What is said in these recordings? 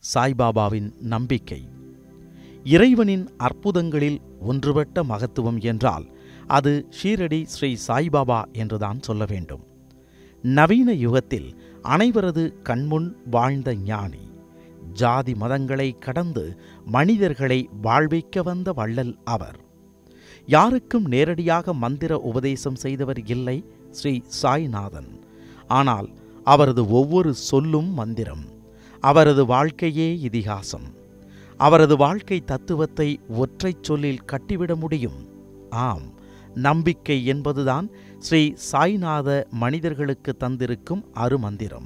சாய்பாபாவின் நம்பிக்கை இறைவனின் அற்புதங்களில் ஒன்றுபட்ட மகத்துவம் என்றால் அது ஷீரடி ஸ்ரீ சாய்பாபா என்றுதான் சொல்ல வேண்டும் நவீன யுகத்தில் அனைவரது கண்முன் வாழ்ந்த ஞானி ஜாதி மதங்களை கடந்து மனிதர்களை வாழ்விக்க வந்த வள்ளல் அவர் யாருக்கும் நேரடியாக மந்திர உபதேசம் செய்தவர் இல்லை ஸ்ரீ சாய்நாதன் ஆனால் அவரது ஒவ்வொரு சொல்லும் மந்திரம் அவரது வாழ்க்கையே இதிகாசம் அவரது வாழ்க்கை தத்துவத்தை ஒற்றைச் சொல்லில் கட்டிவிட முடியும் ஆம் நம்பிக்கை என்பதுதான் ஸ்ரீ சாய்நாத மனிதர்களுக்கு தந்திருக்கும் அருமந்திரம்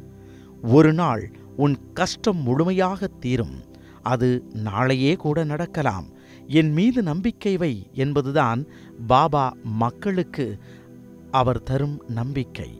ஒரு நாள் உன் கஷ்டம் முழுமையாக தீரும் அது நாளையே கூட நடக்கலாம் என் மீது நம்பிக்கை வை என்பதுதான் பாபா மக்களுக்கு அவர் தரும் நம்பிக்கை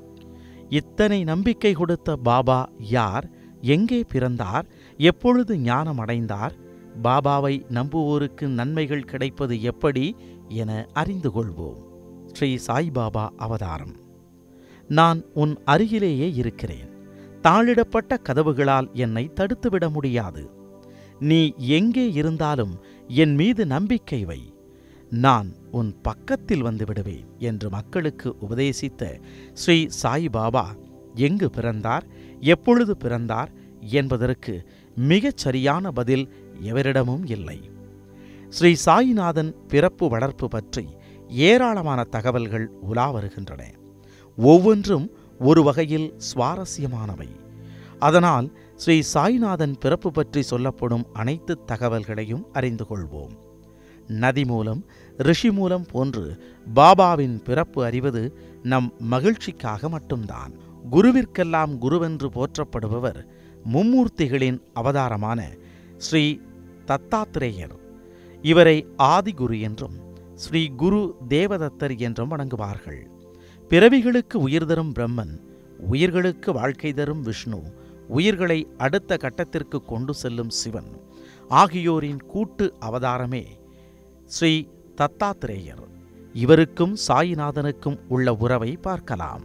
இத்தனை நம்பிக்கை கொடுத்த பாபா யார் எங்கே பிறந்தார் எப்பொழுது ஞானம் அடைந்தார் பாபாவை நம்புவோருக்கு நன்மைகள் கிடைப்பது எப்படி என அறிந்து கொள்வோம் ஸ்ரீ சாய்பாபா அவதாரம் நான் உன் அருகிலேயே இருக்கிறேன் தாளிடப்பட்ட கதவுகளால் என்னை தடுத்துவிட முடியாது நீ எங்கே இருந்தாலும் என் மீது நம்பிக்கை வை நான் உன் பக்கத்தில் வந்து விடுவேன் என்று மக்களுக்கு உபதேசித்த ஸ்ரீ சாய்பாபா எங்கு பிறந்தார் எப்பொழுது பிறந்தார் என்பதற்கு மிகச் சரியான பதில் எவரிடமும் இல்லை ஸ்ரீ சாய்நாதன் பிறப்பு வளர்ப்பு பற்றி ஏராளமான தகவல்கள் உலா வருகின்றன ஒவ்வொன்றும் ஒரு வகையில் சுவாரஸ்யமானவை அதனால் ஸ்ரீ சாய்நாதன் பிறப்பு பற்றி சொல்லப்படும் அனைத்து தகவல்களையும் அறிந்து கொள்வோம் நதி மூலம் ரிஷி மூலம் போன்று பாபாவின் பிறப்பு அறிவது நம் மகிழ்ச்சிக்காக மட்டும்தான் குருவிற்கெல்லாம் குருவென்று போற்றப்படுபவர் மும்மூர்த்திகளின் அவதாரமான ஸ்ரீ தத்தாத்திரேயர் இவரை ஆதிகுரு என்றும் ஸ்ரீ குரு தேவதத்தர் என்றும் வணங்குவார்கள் பிறவிகளுக்கு உயிர் தரும் பிரம்மன் உயிர்களுக்கு வாழ்க்கை தரும் விஷ்ணு உயிர்களை அடுத்த கட்டத்திற்கு கொண்டு செல்லும் சிவன் ஆகியோரின் கூட்டு அவதாரமே ஸ்ரீ தத்தாத்திரேயர் இவருக்கும் சாயிநாதனுக்கும் உள்ள உறவை பார்க்கலாம்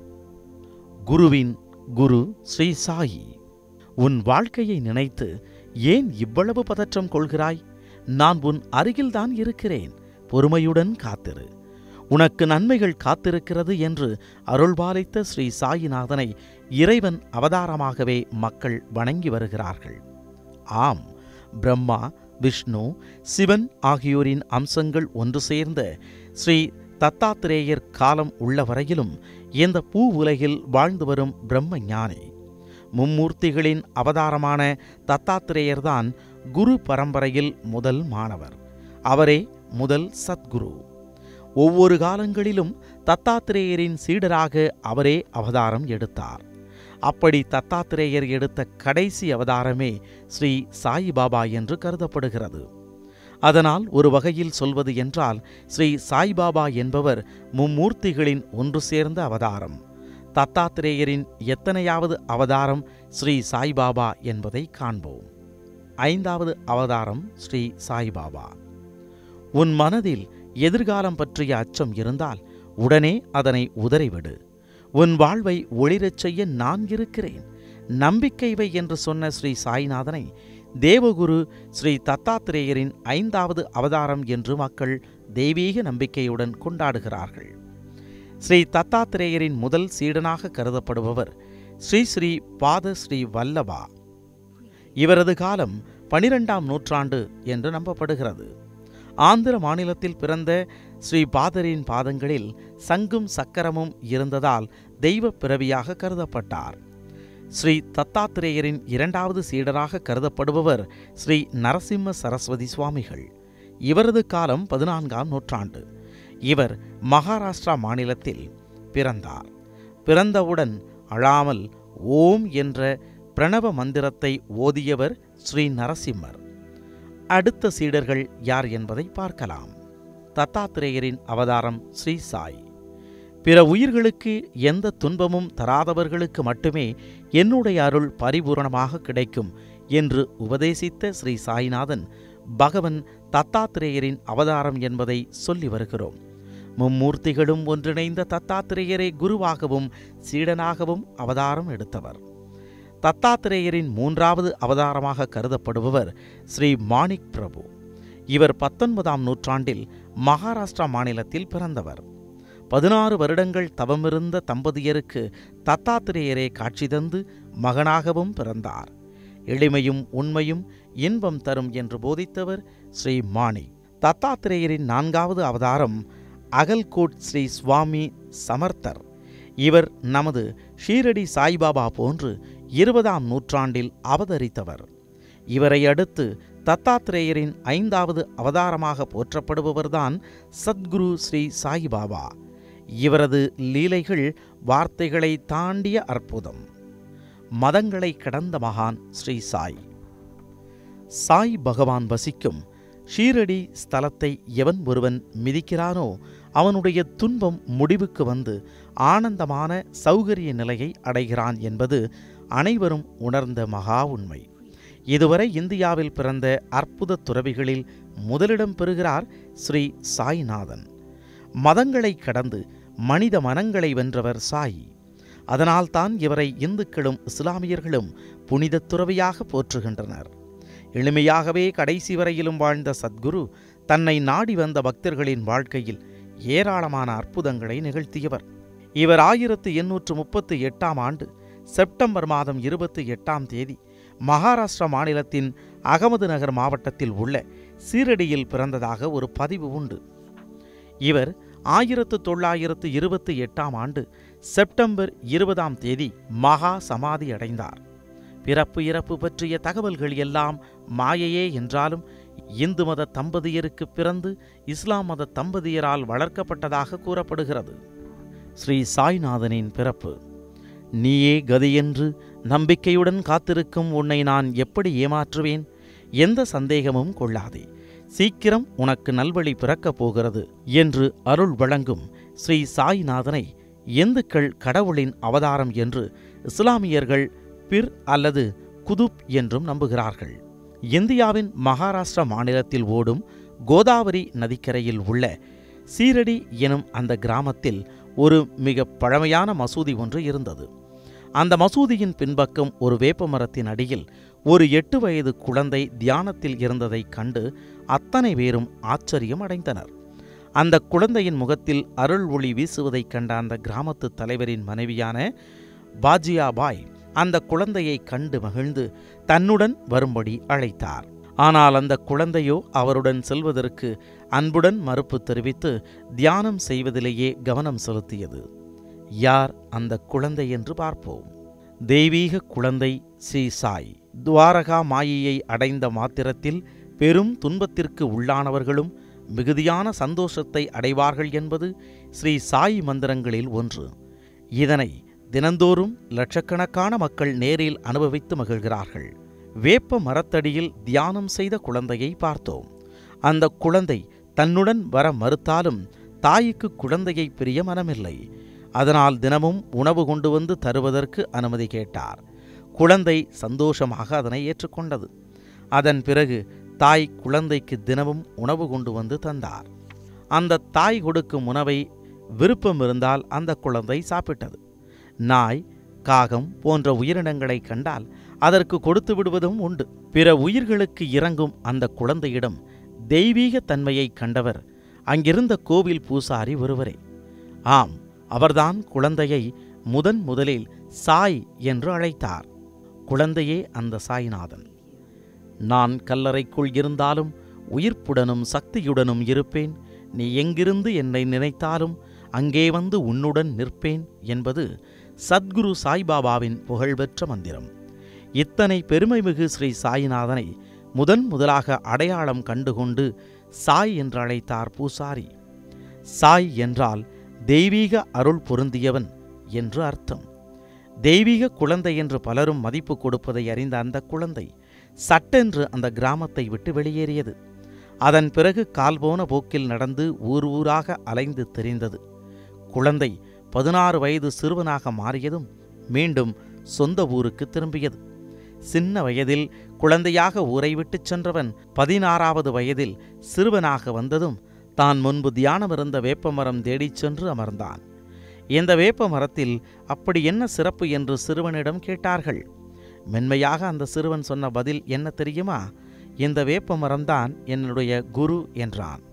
குருவின் குரு ஸ்ரீ சாயி உன் வாழ்க்கையை நினைத்து ஏன் இவ்வளவு பதற்றம் கொள்கிறாய் நான் உன் அருகில்தான் இருக்கிறேன் பொறுமையுடன் காத்திரு உனக்கு நன்மைகள் காத்திருக்கிறது என்று அருள்பாலித்த ஸ்ரீ சாயிநாதனை இறைவன் அவதாரமாகவே மக்கள் வணங்கி வருகிறார்கள் ஆம் பிரம்மா விஷ்ணு சிவன் ஆகியோரின் அம்சங்கள் ஒன்று சேர்ந்த ஸ்ரீ தத்தாத்திரேயர் காலம் உள்ள வரையிலும் இந்த பூ உலகில் வாழ்ந்து வரும் பிரம்ம ஞானி மும்மூர்த்திகளின் அவதாரமான தத்தாத்திரேயர்தான் குரு பரம்பரையில் முதல் மாணவர் அவரே முதல் சத்குரு ஒவ்வொரு காலங்களிலும் தத்தாத்திரேயரின் சீடராக அவரே அவதாரம் எடுத்தார் அப்படி தத்தாத்திரேயர் எடுத்த கடைசி அவதாரமே ஸ்ரீ சாயிபாபா என்று கருதப்படுகிறது அதனால் ஒரு வகையில் சொல்வது என்றால் ஸ்ரீ சாய்பாபா என்பவர் மும்மூர்த்திகளின் ஒன்று சேர்ந்த அவதாரம் தத்தாத்திரேயரின் எத்தனையாவது அவதாரம் ஸ்ரீ சாய்பாபா என்பதை காண்போம் ஐந்தாவது அவதாரம் ஸ்ரீ சாய்பாபா உன் மனதில் எதிர்காலம் பற்றிய அச்சம் இருந்தால் உடனே அதனை உதறிவிடு உன் வாழ்வை ஒளிரச் செய்ய நான் இருக்கிறேன் நம்பிக்கை வை என்று சொன்ன ஸ்ரீ சாய்நாதனை தேவகுரு ஸ்ரீ தத்தாத்திரேயரின் ஐந்தாவது அவதாரம் என்று மக்கள் தெய்வீக நம்பிக்கையுடன் கொண்டாடுகிறார்கள் ஸ்ரீ தத்தாத்திரேயரின் முதல் சீடனாக கருதப்படுபவர் ஸ்ரீ ஸ்ரீ பாத ஸ்ரீ வல்லபா இவரது காலம் பனிரெண்டாம் நூற்றாண்டு என்று நம்பப்படுகிறது ஆந்திர மாநிலத்தில் பிறந்த ஸ்ரீ பாதரின் பாதங்களில் சங்கும் சக்கரமும் இருந்ததால் தெய்வ பிறவியாக கருதப்பட்டார் ஸ்ரீ தத்தாத்திரேயரின் இரண்டாவது சீடராக கருதப்படுபவர் ஸ்ரீ நரசிம்ம சரஸ்வதி சுவாமிகள் இவரது காலம் பதினான்காம் நூற்றாண்டு இவர் மகாராஷ்டிரா மாநிலத்தில் பிறந்தார் பிறந்தவுடன் அழாமல் ஓம் என்ற பிரணவ மந்திரத்தை ஓதியவர் ஸ்ரீ நரசிம்மர் அடுத்த சீடர்கள் யார் என்பதை பார்க்கலாம் தத்தாத்திரேயரின் அவதாரம் ஸ்ரீ சாய் பிற உயிர்களுக்கு எந்த துன்பமும் தராதவர்களுக்கு மட்டுமே என்னுடைய அருள் பரிபூரணமாக கிடைக்கும் என்று உபதேசித்த ஸ்ரீ சாய்நாதன் பகவன் தத்தாத்திரேயரின் அவதாரம் என்பதை சொல்லி வருகிறோம் மும்மூர்த்திகளும் ஒன்றிணைந்த தத்தாத்திரேயரை குருவாகவும் சீடனாகவும் அவதாரம் எடுத்தவர் தத்தாத்திரேயரின் மூன்றாவது அவதாரமாக கருதப்படுபவர் ஸ்ரீ மாணிக் பிரபு இவர் பத்தொன்பதாம் நூற்றாண்டில் மகாராஷ்டிரா மாநிலத்தில் பிறந்தவர் பதினாறு வருடங்கள் தவமிருந்த தம்பதியருக்கு தத்தாத்திரேயரே காட்சி தந்து மகனாகவும் பிறந்தார் எளிமையும் உண்மையும் இன்பம் தரும் என்று போதித்தவர் ஸ்ரீ மாணி தத்தாத்திரேயரின் நான்காவது அவதாரம் அகல்கோட் ஸ்ரீ சுவாமி சமர்த்தர் இவர் நமது ஷீரடி சாய்பாபா போன்று இருபதாம் நூற்றாண்டில் அவதரித்தவர் இவரை அடுத்து தத்தாத்திரேயரின் ஐந்தாவது அவதாரமாக போற்றப்படுபவர்தான் சத்குரு ஸ்ரீ சாய்பாபா இவரது லீலைகள் வார்த்தைகளை தாண்டிய அற்புதம் மதங்களை கடந்த மகான் ஸ்ரீ சாய் சாய் பகவான் வசிக்கும் ஷீரடி ஸ்தலத்தை எவன் ஒருவன் மிதிக்கிறானோ அவனுடைய துன்பம் முடிவுக்கு வந்து ஆனந்தமான சௌகரிய நிலையை அடைகிறான் என்பது அனைவரும் உணர்ந்த மகா உண்மை இதுவரை இந்தியாவில் பிறந்த அற்புத துறவிகளில் முதலிடம் பெறுகிறார் ஸ்ரீ சாய்நாதன் மதங்களை கடந்து மனித மனங்களை வென்றவர் சாய் அதனால்தான் இவரை இந்துக்களும் இஸ்லாமியர்களும் புனித துறவியாக போற்றுகின்றனர் எளிமையாகவே கடைசி வரையிலும் வாழ்ந்த சத்குரு தன்னை நாடி வந்த பக்தர்களின் வாழ்க்கையில் ஏராளமான அற்புதங்களை நிகழ்த்தியவர் இவர் ஆயிரத்து எண்ணூற்று முப்பத்து எட்டாம் ஆண்டு செப்டம்பர் மாதம் இருபத்தி எட்டாம் தேதி மகாராஷ்டிரா மாநிலத்தின் அகமது நகர் மாவட்டத்தில் உள்ள சீரடியில் பிறந்ததாக ஒரு பதிவு உண்டு இவர் ஆயிரத்து தொள்ளாயிரத்து இருபத்தி எட்டாம் ஆண்டு செப்டம்பர் இருபதாம் தேதி மகா சமாதி அடைந்தார் பிறப்பு இறப்பு பற்றிய தகவல்கள் எல்லாம் மாயையே என்றாலும் இந்து மத தம்பதியருக்கு பிறந்து இஸ்லாம் மத தம்பதியரால் வளர்க்கப்பட்டதாக கூறப்படுகிறது ஸ்ரீ சாய்நாதனின் பிறப்பு நீயே கதியென்று நம்பிக்கையுடன் காத்திருக்கும் உன்னை நான் எப்படி ஏமாற்றுவேன் எந்த சந்தேகமும் கொள்ளாதே சீக்கிரம் உனக்கு நல்வழி பிறக்கப் போகிறது என்று அருள் வழங்கும் ஸ்ரீ சாய்நாதனை இந்துக்கள் கடவுளின் அவதாரம் என்று இஸ்லாமியர்கள் பிர் அல்லது குதுப் என்றும் நம்புகிறார்கள் இந்தியாவின் மகாராஷ்டிரா மாநிலத்தில் ஓடும் கோதாவரி நதிக்கரையில் உள்ள சீரடி எனும் அந்த கிராமத்தில் ஒரு மிக பழமையான மசூதி ஒன்று இருந்தது அந்த மசூதியின் பின்பக்கம் ஒரு வேப்ப மரத்தின் அடியில் ஒரு எட்டு வயது குழந்தை தியானத்தில் இருந்ததைக் கண்டு அத்தனை பேரும் ஆச்சரியம் அடைந்தனர் அந்த குழந்தையின் முகத்தில் அருள் ஒளி வீசுவதைக் கண்ட அந்த கிராமத்து தலைவரின் மனைவியான பாஜியாபாய் அந்த குழந்தையை கண்டு மகிழ்ந்து தன்னுடன் வரும்படி அழைத்தார் ஆனால் அந்த குழந்தையோ அவருடன் செல்வதற்கு அன்புடன் மறுப்பு தெரிவித்து தியானம் செய்வதிலேயே கவனம் செலுத்தியது யார் அந்த குழந்தை என்று பார்ப்போம் தெய்வீக குழந்தை ஸ்ரீ சாய் துவாரகா மாயையை அடைந்த மாத்திரத்தில் பெரும் துன்பத்திற்கு உள்ளானவர்களும் மிகுதியான சந்தோஷத்தை அடைவார்கள் என்பது ஸ்ரீ சாய் மந்திரங்களில் ஒன்று இதனை தினந்தோறும் லட்சக்கணக்கான மக்கள் நேரில் அனுபவித்து மகிழ்கிறார்கள் வேப்ப மரத்தடியில் தியானம் செய்த குழந்தையை பார்த்தோம் அந்த குழந்தை தன்னுடன் வர மறுத்தாலும் தாய்க்கு குழந்தையை பிரிய மனமில்லை அதனால் தினமும் உணவு கொண்டு வந்து தருவதற்கு அனுமதி கேட்டார் குழந்தை சந்தோஷமாக அதனை ஏற்றுக்கொண்டது அதன் பிறகு தாய் குழந்தைக்கு தினமும் உணவு கொண்டு வந்து தந்தார் அந்த தாய் கொடுக்கும் உணவை விருப்பம் இருந்தால் அந்த குழந்தை சாப்பிட்டது நாய் காகம் போன்ற உயிரினங்களை கண்டால் அதற்கு கொடுத்து விடுவதும் உண்டு பிற உயிர்களுக்கு இறங்கும் அந்த குழந்தையிடம் தெய்வீக தன்மையை கண்டவர் அங்கிருந்த கோவில் பூசாரி ஒருவரே ஆம் அவர்தான் குழந்தையை முதன் முதலில் சாய் என்று அழைத்தார் குழந்தையே அந்த சாய்நாதன் நான் கல்லறைக்குள் இருந்தாலும் உயிர்ப்புடனும் சக்தியுடனும் இருப்பேன் நீ எங்கிருந்து என்னை நினைத்தாலும் அங்கே வந்து உன்னுடன் நிற்பேன் என்பது சத்குரு சாய்பாபாவின் புகழ்பெற்ற மந்திரம் இத்தனை பெருமைமிகு ஸ்ரீ சாய்நாதனை முதன் முதலாக அடையாளம் கண்டுகொண்டு சாய் என்று அழைத்தார் பூசாரி சாய் என்றால் தெய்வீக அருள் பொருந்தியவன் என்று அர்த்தம் தெய்வீக குழந்தை என்று பலரும் மதிப்பு கொடுப்பதை அறிந்த அந்த குழந்தை சட்டென்று அந்த கிராமத்தை விட்டு வெளியேறியது அதன் பிறகு கால்போன போக்கில் நடந்து ஊர் ஊராக அலைந்து திரிந்தது குழந்தை பதினாறு வயது சிறுவனாக மாறியதும் மீண்டும் சொந்த ஊருக்கு திரும்பியது சின்ன வயதில் குழந்தையாக ஊரை விட்டுச் சென்றவன் பதினாறாவது வயதில் சிறுவனாக வந்ததும் தான் முன்பு தியானமிருந்த வேப்பமரம் தேடிச் சென்று அமர்ந்தான் இந்த வேப்ப மரத்தில் அப்படி என்ன சிறப்பு என்று சிறுவனிடம் கேட்டார்கள் மென்மையாக அந்த சிறுவன் சொன்ன பதில் என்ன தெரியுமா இந்த வேப்ப மரம்தான் என்னுடைய குரு என்றான்